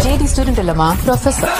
Lady student இல்லம்மா professor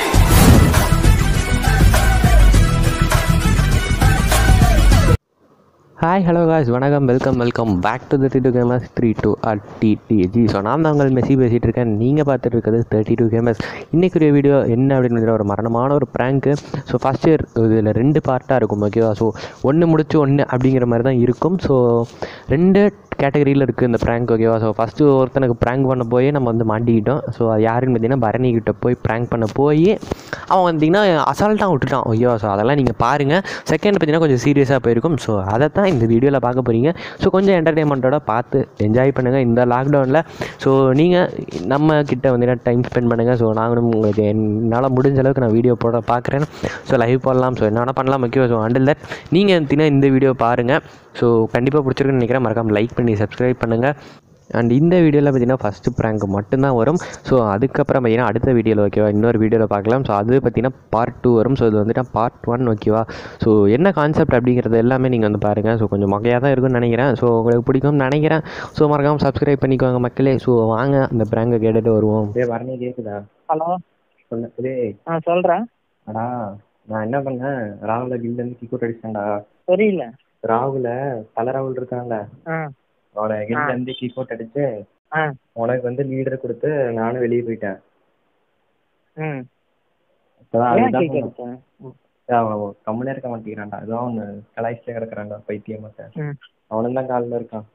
hi hello guys வணக்கம் welcome welcome back to thirty two gamers three two at TTG so நான் தான் உங்கள் Messi பேசிகிட்டு இருக்கேன் நீங்கள் பார்த்துட்டு இருக்கிறது தேர்ட்டி டூ கேமர்ஸ் இன்றைக்குரிய வீடியோ என்ன அப்படின்னு பார்த்தீங்கன்னா ஒரு மரணமான ஒரு ப்ராங்க்கு ஸோ ஃபஸ்ட் இயர் இதில் ரெண்டு பார்ட்டாக இருக்கும் ஓகேவா ஸோ ஒன்று முடிச்சு ஒன்று அப்படிங்கிற மாதிரி தான் இருக்கும் ஸோ ரெண்டு கேட்டகரியில் இருக்குது இந்த ப்ராங்க் ஓகேவா ஸோ ஃபஸ்ட்டு ஒருத்தனுக்கு ப்ராங்க் பண்ண போய் நம்ம வந்து மாட்டிக்கிட்டோம் ஸோ அது யாருன்னு பார்த்தீங்கன்னா பரணி கிட்ட போய் ப்ராங்க் பண்ண போய் அவன் வந்தீங்கன்னா அசால்ட்டாக விட்டுட்டான் ஓகேவா ஸோ அதெல்லாம் நீங்கள் பாருங்கள் செகண்ட் பார்த்தீங்கன்னா கொஞ்சம் சீரியஸாக போயிருக்கும் ஸோ அதை தான் இந்த வீடியோவில் பார்க்க போகிறீங்க ஸோ கொஞ்சம் என்டர்டெயின்மெண்ட்டோட பார்த்து என்ஜாய் பண்ணுங்கள் இந்த லாக்டவுனில் ஸோ நீங்கள் நம்ம கிட்ட வந்து டைம் ஸ்பெண்ட் பண்ணுங்கள் ஸோ நாங்களும் உங்களுக்கு என்னால் முடிஞ்ச அளவுக்கு நான் வீடியோ போட பார்க்குறேன் ஸோ லைவ் போடலாம் ஸோ என்ன வேணால் பண்ணலாம் ஓகேவா ஸோ அண்டில் தட் நீங்கள் பார்த்தீங்கன்னா இந்த வீடியோ பாருங்கள் ஸோ கண்டிப்பாக பிடிச்சிருக்குன்னு நினைக்கிறேன் மறக்காமல் லைக் பண்ணி சப்ஸ்கிரைப் பண்ணுங்கள் அண்ட் இந்த வீடியோவில் பார்த்தீங்கன்னா ஃபஸ்ட்டு ப்ராங்க் மட்டும்தான் வரும் ஸோ அதுக்கப்புறம் பார்த்தீங்கன்னா அடுத்த வீடியோவில் ஓகேவா இன்னொரு வீடியோவில் பார்க்கலாம் ஸோ அது பார்த்தீங்கன்னா பார்ட் டூ வரும் ஸோ இது வந்துட்டு பார்ட் ஒன் ஓகேவா ஸோ என்ன கான்செப்ட் அப்படிங்கிறது எல்லாமே நீங்கள் வந்து பாருங்கள் ஸோ கொஞ்சம் மொக்கையாக தான் இருக்கும்னு நினைக்கிறேன் ஸோ உங்களுக்கு பிடிக்கும்னு நினைக்கிறேன் ஸோ மறக்காமல் சப்ஸ்கிரைப் பண்ணிக்கோங்க மக்களே ஸோ வாங்க அந்த ப்ராங்கை கேட்டுட்டு வருவோம் டே வரணி கேட்குதா ஹலோ சொன்ன டே ஆ சொல்கிறேன் அடா நான் என்ன பண்ணேன் ராகுல கில்லேருந்து கிக் அவுட் அடிச்சிட்டேன்டா புரியல ராகுல பல ராகுல் இருக்கான்ல ஆ அவனை கில்லேருந்து கிக் அவுட் அடிச்சு ஆ உனக்கு வந்து லீடர் கொடுத்து நானும் வெளியே போயிட்டேன் ம் இப்பதான் ஏன் அதுதான் கேக் எடுத்தேன் அவன் கம்முனே இருக்க மாட்டேங்கிறான்டா அதான் அவனு கலாய்ச்சில கிடக்குறான்டா பைத்தியம் மட்டும் ம் அவனும் தான் காலில் இருக்கான்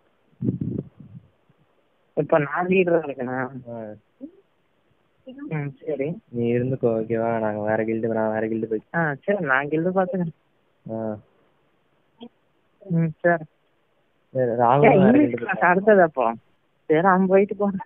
இப்போ நான் லீடராக இருக்கேனா ம் சரி நீ இருந்துக்கோ ஓகேவா நாங்கள் வேற கில்டு நான் வேற கில்டு போய் ஆ சரி நான் கில்டு பார்த்துக்கிறேன் ஆ ம் சரி சரி, ஏன் ராகுல் வேற இங்கிலீஷ் கில்டு கிளாஸ் அடுத்தது அப்போ சரி அவன் போயிட்டு போகிறேன்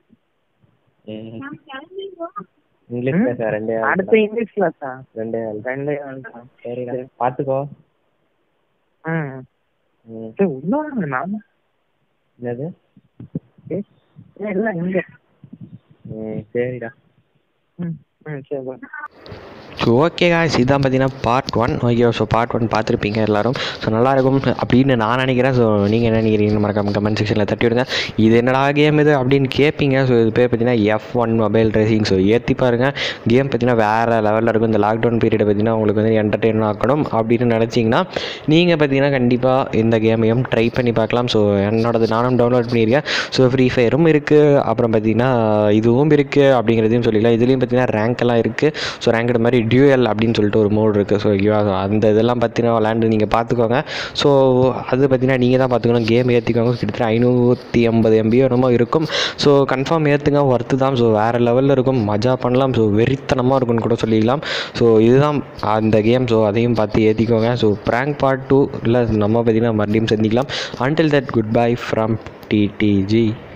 இங்கிலீஷ் பேச ரெண்டே ஆள் அடுத்த இங்கிலீஷ் கிளாஸா ரெண்டே ஆள் ரெண்டே வந்துட்டான் சரிடா பார்த்துக்கோ ம் ம் சரி உள்ள வாங்க நான் என்னது இல்லை இங்கே ம் சரிடா ம் ம் சரி bye. ஸோ ஓகே காய்ஸ் இதான் பார்த்தீங்கன்னா part one okay so part one பார்த்துருப்பீங்க எல்லாரும் ஸோ நல்லாயிருக்கும் அப்படின்னு நான் நினைக்கிறேன் ஸோ நீங்கள் என்ன நினைக்கிறீங்கன்னு மறக்காம கமெண்ட் செக்ஷனில் தட்டி விடுங்க இது என்னடா கேம் இது அப்படின்னு கேட்பீங்க ஸோ இது பேர் பார்த்தீங்கன்னா F one mobile racing so ஏற்றி பாருங்கள் கேம் பார்த்தீங்கன்னா வேறு லெவலில் இருக்கும் இந்த லாக்டவுன் பீரியடை பார்த்தீங்கன்னா உங்களுக்கு வந்து என்டர்டெயின் ஆக்கணும் அப்படின்னு நினச்சிங்கன்னா நீங்கள் பார்த்தீங்கன்னா கண்டிப்பாக இந்த கேமையும் ட்ரை பண்ணி பார்க்கலாம் ஸோ என்னோடது நானும் டவுன்லோட் பண்ணியிருக்கேன் ஸோ ஃப்ரீ ஃபயரும் இருக்குது அப்புறம் பார்த்தீங்கன்னா இதுவும் இருக்குது அப்படிங்கிறதையும் சொல்லிக்கலாம் இதுலேயும் பார்த்தீங்கன்னா ரேங்க் எல்லாம் இருக்குது ஸோ ரேங்கட் மாதிரி டியூஎல் அப்படின்னு சொல்லிட்டு ஒரு மோட் இருக்குது ஸோ ஓகேவா ஸோ அந்த இதெல்லாம் பற்றின விளாண்டு நீங்கள் பார்த்துக்கோங்க ஸோ அது பார்த்தீங்கன்னா நீங்கள் தான் பார்த்துக்கணும் கேம் ஏற்றிக்கோங்க கிட்டத்தட்ட ஐநூற்றி ஐம்பது எம்பியோ என்னமோ இருக்கும் ஸோ கன்ஃபார்ம் ஏற்றுங்க ஒர்த்து தான் ஸோ வேறு லெவலில் இருக்கும் மஜா பண்ணலாம் ஸோ வெறித்தனமாக இருக்கும்னு கூட சொல்லிக்கலாம் ஸோ இதுதான் அந்த கேம் ஸோ அதையும் பார்த்து ஏற்றிக்கோங்க ஸோ ப்ராங்க் பார்ட் டூ இல்லை நம்ம பார்த்தீங்கன்னா மறுபடியும் சந்திக்கலாம் until that goodbye from DDG